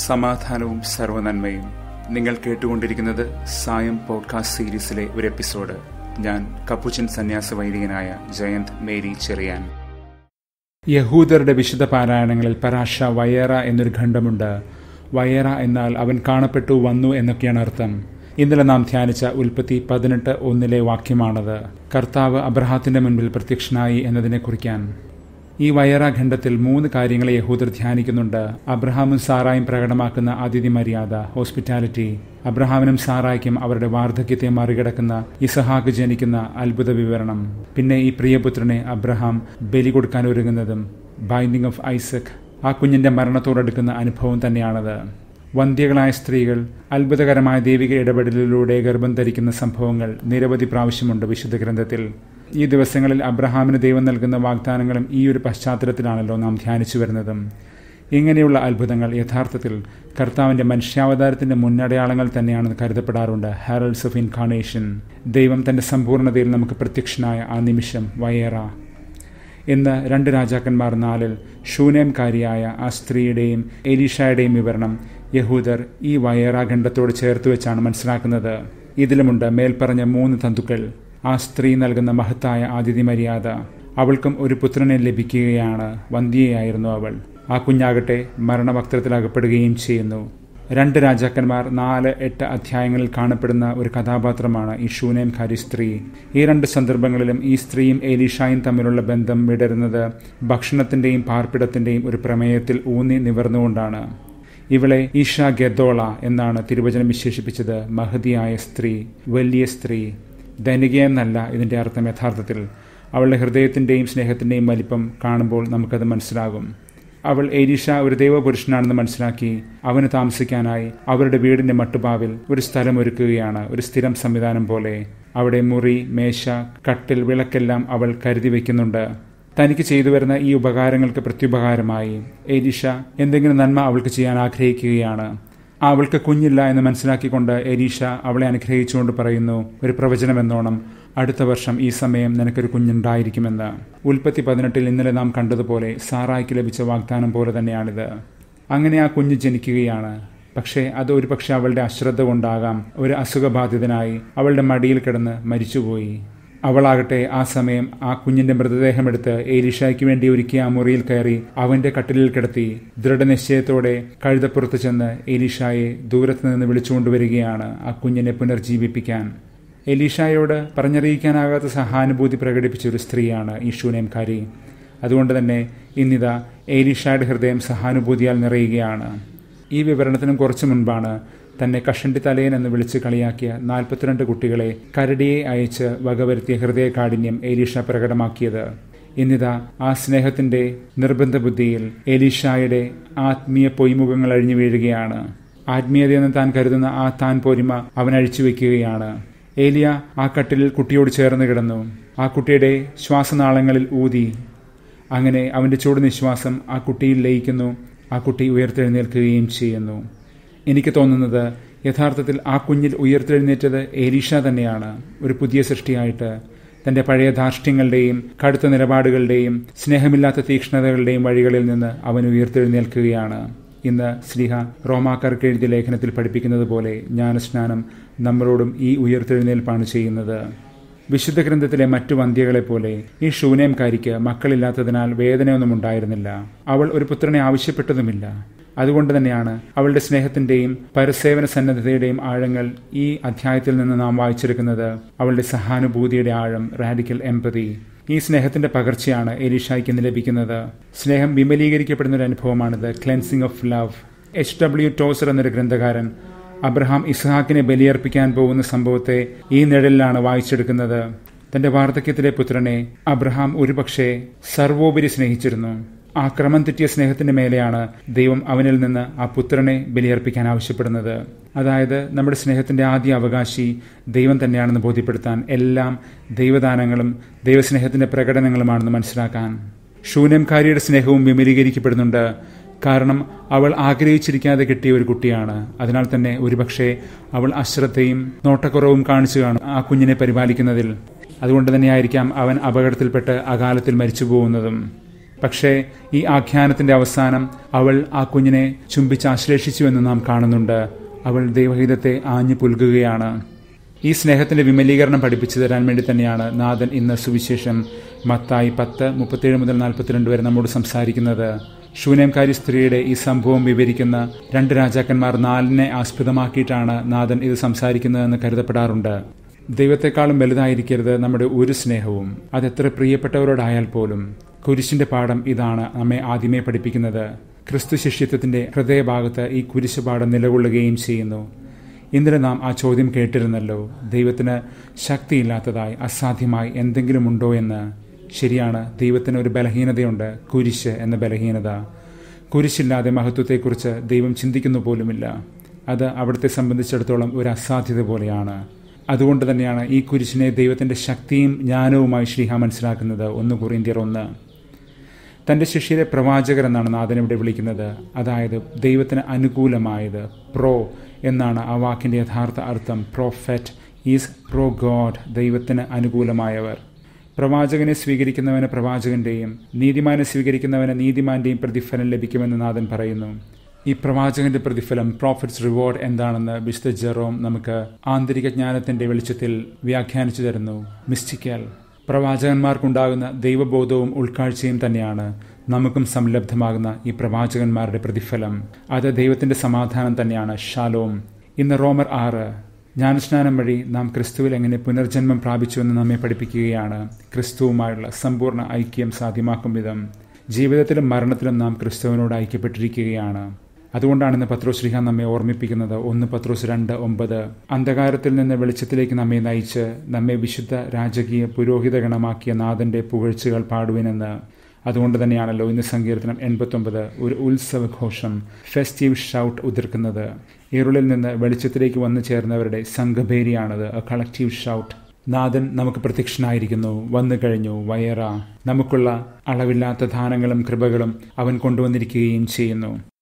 സമാധാനവും സർവനന്മയും നിങ്ങൾ കേട്ടുകൊണ്ടിരിക്കുന്നത് സായം പോഡ്കാസ്റ്റ് സീരീസിലെ ഒരു എപ്പിസോഡ് ഞാൻ കപ്പുച്ചൻ സന്യാസ വൈദികനായ ജയന്ത് മേരി ചെറിയാൻ യഹൂദരുടെ വിശുദ്ധ പാരായണങ്ങളിൽ പരാശ വയേറ എന്നൊരു ഖണ്ഡമുണ്ട് വയേറ എന്നാൽ അവൻ കാണപ്പെട്ടു വന്നു എന്നൊക്കെയാണ് അർത്ഥം ഇന്നലെ നാം ധ്യാനിച്ച ഉൽപ്പത്തി പതിനെട്ട് ഒന്നിലെ വാക്യമാണത് കർത്താവ് അബ്രഹാത്തിന്റെ മുൻപിൽ പ്രത്യക്ഷനായി എന്നതിനെ കുറിക്കാൻ ഈ വയറ ഖണ്ഡത്തിൽ മൂന്ന് കാര്യങ്ങളെ യഹൂദർ ധ്യാനിക്കുന്നുണ്ട് അബ്രഹാമും സാറായും പ്രകടമാക്കുന്ന അതിഥി മര്യാദ ഹോസ്പിറ്റാലിറ്റി അബ്രഹാമിനും സാറായ്ക്കും അവരുടെ വാർദ്ധക്യത്തെ മറികടക്കുന്ന ഇസഹാക്ക് ജനിക്കുന്ന അത്ഭുത വിവരണം പിന്നെ ഈ പ്രിയപുത്രനെ അബ്രഹാം ബലി കൊടുക്കാൻ ഒരുങ്ങുന്നതും ബൈൻഡിങ് ഓഫ് ഐസക് ആ കുഞ്ഞിന്റെ മരണത്തോടടുക്കുന്ന അനുഭവം തന്നെയാണത് വന്ധ്യകളായ സ്ത്രീകൾ അത്ഭുതകരമായ ദൈവിക ഇടപെടലിലൂടെ ഗർഭം ധരിക്കുന്ന സംഭവങ്ങൾ നിരവധി പ്രാവശ്യമുണ്ട് വിശുദ്ധ ഗ്രന്ഥത്തിൽ ഈ ദിവസങ്ങളിൽ അബ്രഹാമിന് ദൈവം നൽകുന്ന വാഗ്ദാനങ്ങളും ഈ ഒരു പശ്ചാത്തലത്തിലാണല്ലോ നാം ധ്യാനിച്ചു വരുന്നതും ഇങ്ങനെയുള്ള അത്ഭുതങ്ങൾ യഥാർത്ഥത്തിൽ കർത്താവിന്റെ മനുഷ്യാവതാരത്തിന്റെ മുന്നടയാളങ്ങൾ തന്നെയാണെന്ന് കരുതപ്പെടാറുണ്ട് ഹാരൽസ് ഓഫ് ഇൻകാർണേഷൻ ദൈവം തന്റെ സമ്പൂർണ്ണതയിൽ നമുക്ക് പ്രത്യക്ഷനായ ആ നിമിഷം വയേറ ഇന്ന് രണ്ട് രാജാക്കന്മാർ നാലിൽ ശൂനേംകാരിയായ ആ സ്ത്രീയുടെയും എലീഷയുടെയും വിവരണം യഹൂദർ ഈ വയറാഖണ്ഡത്തോട് ചേർത്ത് വെച്ചാണ് മനസ്സിലാക്കുന്നത് ഇതിലുമുണ്ട് മേൽപ്പറഞ്ഞ മൂന്ന് തന്തുക്കൾ ആ സ്ത്രീ നൽകുന്ന മഹത്തായ ആതിഥി മര്യാദ അവൾക്കും ഒരു പുത്രനെ ലഭിക്കുകയാണ് വന്ധ്യയായിരുന്നു അവൾ ആ കുഞ്ഞാകട്ടെ മരണവക്ത്രത്തിൽ അകപ്പെടുകയും ചെയ്യുന്നു രണ്ട് രാജാക്കന്മാർ നാല് എട്ട് അധ്യായങ്ങളിൽ കാണപ്പെടുന്ന ഒരു കഥാപാത്രമാണ് ഈ ഷൂനേംകാരി സ്ത്രീ ഈ രണ്ട് സന്ദർഭങ്ങളിലും ഈ സ്ത്രീയും ഏലീഷായും തമ്മിലുള്ള ബന്ധം വിടരുന്നത് ഭക്ഷണത്തിന്റെയും പാർപ്പിടത്തിന്റെയും ഒരു പ്രമേയത്തിൽ ഊന്നി നിവർന്നുകൊണ്ടാണ് ഇവളെ ഈഷ ഗെദോള എന്നാണ് തിരുവചനം വിശേഷിപ്പിച്ചത് മഹതിയായ സ്ത്രീ വലിയ സ്ത്രീ ധനികയെന്നല്ല ഇതിന്റെ അർത്ഥം യഥാർത്ഥത്തിൽ അവളുടെ ഹൃദയത്തിന്റെയും സ്നേഹത്തിന്റെയും വലിപ്പം കാണുമ്പോൾ നമുക്കത് മനസ്സിലാകും അവൾ ഏരീഷ ഒരു ദൈവപുരുഷനാണെന്ന് മനസ്സിലാക്കി അവന് താമസിക്കാനായി അവരുടെ വീടിന്റെ മട്ടുപാവിൽ ഒരു സ്ഥലം ഒരുക്കുകയാണ് ഒരു സ്ഥിരം സംവിധാനം പോലെ അവിടെ മുറി മേശ കട്ടിൽ വിളക്കെല്ലാം അവൾ കരുതി വയ്ക്കുന്നുണ്ട് തനിക്ക് ചെയ്തു വരുന്ന ഈ ഉപകാരങ്ങൾക്ക് പ്രത്യുപകാരമായി ഏരീഷ എന്തെങ്കിലും നന്മ അവൾക്ക് ചെയ്യാൻ ആഗ്രഹിക്കുകയാണ് അവൾക്ക് കുഞ്ഞില്ല എന്ന് മനസ്സിലാക്കിക്കൊണ്ട് എലീഷ അവളെ അനുഗ്രഹിച്ചുകൊണ്ട് പറയുന്നു ഒരു പ്രവചനമെന്നോണം അടുത്ത വർഷം ഈ സമയം നിനക്കൊരു കുഞ്ഞുണ്ടായിരിക്കുമെന്ന് ഉൽപ്പത്തി പതിനെട്ടിൽ ഇന്നലെ നാം കണ്ടതുപോലെ സാറായ്ക്ക് ലഭിച്ച വാഗ്ദാനം പോലെ തന്നെയാണിത് അങ്ങനെ ആ കുഞ്ഞ് ജനിക്കുകയാണ് പക്ഷേ അത് ഒരു പക്ഷെ അവളുടെ അശ്രദ്ധ കൊണ്ടാകാം ഒരു അസുഖബാധിതനായി അവളുടെ മടിയിൽ കിടന്ന് മരിച്ചുപോയി അവളാകട്ടെ ആ സമയം ആ കുഞ്ഞിന്റെ മൃതദേഹമെടുത്ത് ഏലിഷായ്ക്ക് വേണ്ടി ഒരുക്കിയ ആ മുറിയിൽ കയറി അവന്റെ കട്ടിലിൽ കിടത്തി ദൃഢനിശ്ചയത്തോടെ കഴുതപ്പുറത്ത് ചെന്ന് ഏലിഷായെ ദൂരത്ത് നിന്ന് വിളിച്ചുകൊണ്ടുവരികയാണ് ആ കുഞ്ഞിനെ പുനർജീവിപ്പിക്കാൻ എലീഷായോട് പറഞ്ഞറിയിക്കാനാകാത്ത സഹാനുഭൂതി പ്രകടിപ്പിച്ച ഒരു സ്ത്രീയാണ് ഈ ഷൂനേംകാരി അതുകൊണ്ട് തന്നെ ഇന്നിതാ ഏലീഷായുടെ ഹൃദയം സഹാനുഭൂതിയാൽ നിറയുകയാണ് ഈ വിവരണത്തിനും കുറച്ചു മുൻപാണ് തന്നെ കഷണ്ടി തലയൻ എന്ന് വിളിച്ച് കളിയാക്കിയ നാൽപ്പത്തിരണ്ട് കുട്ടികളെ കരടിയെ അയച്ച് വകവരുത്തിയ ഹൃദയകാഠിന്യം ഏലീഷ പ്രകടമാക്കിയത് ഇന്നിതാ ആ സ്നേഹത്തിന്റെ നിർബന്ധ ബുദ്ധിയിൽ ഏലീഷായുടെ ആത്മീയ പൊയ്മുഖങ്ങൾ അഴിഞ്ഞു വീഴുകയാണ് ആത്മീയതയെന്ന് താൻ കരുതുന്ന ആ താൻ പോരിമ അവൻ അഴിച്ചു വെക്കുകയാണ് ഏലിയ ആ കട്ടിലിൽ കുട്ടിയോട് ചേർന്ന് കിടന്നു ആ കുട്ടിയുടെ ശ്വാസനാളങ്ങളിൽ ഊതി അങ്ങനെ അവന്റെ ചൂട് നിശ്വാസം ആ കുട്ടിയിൽ ലയിക്കുന്നു ആ കുട്ടി ഉയർത്തെഴുന്നേൽക്കുകയും ചെയ്യുന്നു എനിക്ക് തോന്നുന്നത് യഥാർത്ഥത്തിൽ ആ കുഞ്ഞിൽ ഉയർത്തെഴുന്നേറ്റത് ഏലീഷ തന്നെയാണ് ഒരു പുതിയ സൃഷ്ടിയായിട്ട് തന്റെ പഴയ ധാർഷ്ട്യങ്ങളുടെയും കടുത്ത നിലപാടുകളുടെയും സ്നേഹമില്ലാത്ത തീക്ഷ്ണതകളുടെയും വഴികളിൽ നിന്ന് അവൻ ഉയർത്തെഴുന്നേൽക്കുകയാണ് ഇന്ന് സ്ലിഹ റോമാക്കാർക്ക് എഴുതിയ ലേഖനത്തിൽ പഠിപ്പിക്കുന്നത് പോലെ ജ്ഞാനസ്നാനം നമ്മളോടും ഈ ഉയർത്തെഴുന്നേൽപ്പാണ് ചെയ്യുന്നത് വിശുദ്ധ ഗ്രന്ഥത്തിലെ മറ്റു വന്ധ്യകളെ പോലെ ഈ ശൂനേംകാരിക്ക് മക്കളില്ലാത്തതിനാൽ വേദനയൊന്നും ഉണ്ടായിരുന്നില്ല അവൾ ഒരു പുത്രനെ ആവശ്യപ്പെട്ടതുമില്ല അതുകൊണ്ട് തന്നെയാണ് അവളുടെ സ്നേഹത്തിന്റെയും പരസേവന സന്നദ്ധതയുടെയും ആഴങ്ങൾ ഈ അധ്യായത്തിൽ നിന്ന് നാം വായിച്ചെടുക്കുന്നത് അവളുടെ സഹാനുഭൂതിയുടെ ആഴം റാഡിക്കൽ എംപതി ഈ സ്നേഹത്തിന്റെ പകർച്ചയാണ് എലീഷായ്ക്ക് ഇന്ന് ലഭിക്കുന്നത് സ്നേഹം വിമലീകരിക്കപ്പെടുന്ന ഒരു അനുഭവമാണിത് cleansing of love H W Tozer എന്നൊരു ഗ്രന്ഥകാരൻ അബ്രഹാം ഇസ്ഹാക്കിനെ ബലിയർപ്പിക്കാൻ പോകുന്ന സംഭവത്തെ ഈ നിഴലിലാണ് വായിച്ചെടുക്കുന്നത് തന്റെ വാർദ്ധക്യത്തിലെ പുത്രനെ അബ്രഹാം ഒരുപക്ഷെ സർവോപരി സ്നേഹിച്ചിരുന്നു ആ ക്രമം തെറ്റിയ സ്നേഹത്തിന്റെ മേലെയാണ് ദൈവം അവനിൽ നിന്ന് ആ പുത്രനെ ബലിയർപ്പിക്കാൻ ആവശ്യപ്പെടുന്നത് അതായത് നമ്മുടെ സ്നേഹത്തിന്റെ ആദ്യ അവകാശി ദൈവം തന്നെയാണെന്ന് ബോധ്യപ്പെടുത്താൻ എല്ലാം ദൈവദാനങ്ങളും ദൈവസ്നേഹത്തിന്റെ പ്രകടനങ്ങളുമാണെന്ന് മനസ്സിലാക്കാൻ ശൂന്യംകാരിയുടെ സ്നേഹവും വിമലീകരിക്കപ്പെടുന്നുണ്ട് കാരണം അവൾ ആഗ്രഹിച്ചിരിക്കാതെ കിട്ടിയ ഒരു കുട്ടിയാണ് അതിനാൽ തന്നെ ഒരുപക്ഷെ അവൾ അശ്രദ്ധയും നോട്ടക്കുറവും കാണിച്ചു കാണും ആ കുഞ്ഞിനെ പരിപാലിക്കുന്നതിൽ അതുകൊണ്ട് തന്നെയായിരിക്കാം അവൻ അപകടത്തിൽപ്പെട്ട് അകാലത്തിൽ മരിച്ചു പോകുന്നതും പക്ഷേ ഈ ആഖ്യാനത്തിന്റെ അവസാനം അവൾ ആ കുഞ്ഞിനെ ചുംബിച്ച് ആശ്ലേഷിച്ചുവെന്ന് നാം കാണുന്നുണ്ട് അവൾ ദൈവഹിതത്തെ ആഞ്ഞു പുൽകുകയാണ് ഈ സ്നേഹത്തിന്റെ വിമലീകരണം പഠിപ്പിച്ചു തരാൻ വേണ്ടി തന്നെയാണ് നാഥൻ ഇന്ന് സുവിശേഷം മത്തായി പത്ത് മുപ്പത്തേഴ് മുതൽ നാൽപ്പത്തിരണ്ട് വരെ നമ്മോട് സംസാരിക്കുന്നത് ശൂന്യംകാരി സ്ത്രീയുടെ ഈ സംഭവം വിവരിക്കുന്ന രണ്ട് രാജാക്കന്മാർ നാലിനെ ആസ്പദമാക്കിയിട്ടാണ് നാഥൻ ഇത് സംസാരിക്കുന്നതെന്ന് കരുതപ്പെടാറുണ്ട് ദൈവത്തെക്കാളും വലുതായിരിക്കരുത് നമ്മുടെ ഒരു സ്നേഹവും അതെത്ര പ്രിയപ്പെട്ടവരോടായാൽ പോലും കുരിശിന്റെ പാഠം ഇതാണ് നമ്മെ ആദ്യമേ പഠിപ്പിക്കുന്നത് ക്രിസ്തു ശിഷ്യത്വത്തിന്റെ ഹൃദയഭാഗത്ത് ഈ കുരിശ് പാഠം നിലകൊള്ളുകയും ചെയ്യുന്നു ഇന്നലെ നാം ആ ചോദ്യം കേട്ടിരുന്നല്ലോ ദൈവത്തിന് ശക്തിയില്ലാത്തതായി അസാധ്യമായി എന്തെങ്കിലും ഉണ്ടോ എന്ന് ശരിയാണ് ദൈവത്തിന് ഒരു ബലഹീനതയുണ്ട് കുരിശ് എന്ന ബലഹീനത കുരിശില്ലാതെ മഹത്വത്തെക്കുറിച്ച് ദൈവം ചിന്തിക്കുന്നു പോലുമില്ല അത് അവിടുത്തെ സംബന്ധിച്ചിടത്തോളം ഒരു അസാധ്യത പോലെയാണ് അതുകൊണ്ട് തന്നെയാണ് ഈ കുരിശിനെ ദൈവത്തിന്റെ ശക്തിയും ജ്ഞാനവുമായി ശ്രീഹ മനസ്സിലാക്കുന്നത് ഒന്ന് കുറിന്തിയർ ഒന്ന് തന്റെ ശിഷ്യരെ പ്രവാചകർ എന്നാണ് നാഥൻ ഇവിടെ വിളിക്കുന്നത് അതായത് ദൈവത്തിന് അനുകൂലമായത് പ്രോ എന്നാണ് ആ വാക്കിന്റെ യഥാർത്ഥ അർത്ഥം പ്രോഫെറ്റ് ഈസ് പ്രോ ഗോഡ് ദൈവത്തിന് അനുകൂലമായവർ പ്രവാചകനെ സ്വീകരിക്കുന്നവന് പ്രവാചകന്റെയും നീതിമാനെ സ്വീകരിക്കുന്നവന് നീതിമാന്റെയും പ്രതിഫലം ലഭിക്കുമെന്ന് നാഥൻ പറയുന്നു ഈ പ്രവാചകന്റെ പ്രതിഫലം പ്രോഫിറ്റ്സ് റിവാർഡ് എന്താണെന്ന് വിശുദ്ധ ജെറോം നമുക്ക് ആന്തരിക ജ്ഞാനത്തിന്റെ വെളിച്ചത്തിൽ വ്യാഖ്യാനിച്ചു തരുന്നു മിസ്റ്റിക്കൽ പ്രവാചകന്മാർക്കുണ്ടാകുന്ന ദൈവബോധവും ഉൾക്കാഴ്ചയും തന്നെയാണ് നമുക്കും സംലബ്ധമാകുന്ന ഈ പ്രവാചകന്മാരുടെ പ്രതിഫലം അത് ദൈവത്തിന്റെ സമാധാനം തന്നെയാണ് ഷാലോം ഇന്ന് റോമർ ആറ് ജ്ഞാനസ്നാനം വഴി നാം ക്രിസ്തുവിൽ എങ്ങനെ പുനർജന്മം പ്രാപിച്ചുവെന്ന് നമ്മെ പഠിപ്പിക്കുകയാണ് ക്രിസ്തുവുമായുള്ള സമ്പൂർണ്ണ ഐക്യം സാധ്യമാക്കും വിധം ജീവിതത്തിലും മരണത്തിലും നാം ക്രിസ്തുവിനോട് ഐക്യപ്പെട്ടിരിക്കുകയാണ് അതുകൊണ്ടാണ് ഇന്ന് പത്രോസ് ശ്രീഹ നമ്മെ ഓർമ്മിപ്പിക്കുന്നത് ഒന്ന് പത്രോസ് രണ്ട് ഒമ്പത് അന്ധകാരത്തിൽ നിന്ന് വെളിച്ചത്തിലേക്ക് നമ്മെ നയിച്ച് നമ്മെ വിശുദ്ധ രാജകീയ പുരോഹിത ഗണമാക്കിയ നാഥന്റെ പുകഴ്ചകൾ പാടുവിനെന്ന് അതുകൊണ്ട് തന്നെയാണല്ലോ ഇന്ന് സങ്കീർത്തനം എൺപത്തൊമ്പത് ഒരു ഉത്സവഘോഷം ഫെസ്റ്റീവ് ഷൗട്ട് ഉതിർക്കുന്നത് ഇരുളിൽ നിന്ന് വെളിച്ചത്തിലേക്ക് വന്നു ചേർന്നവരുടെ സംഘഭേരിയാണത് എ കളക്റ്റീവ് ഷൗട്ട് നാഥൻ നമുക്ക് പ്രത്യക്ഷനായിരിക്കുന്നു വന്നു കഴിഞ്ഞു വയറ നമുക്കുള്ള അളവില്ലാത്ത ദാനങ്ങളും കൃപകളും അവൻ കൊണ്ടുവന്നിരിക്കുകയും ചെയ്യുന്നു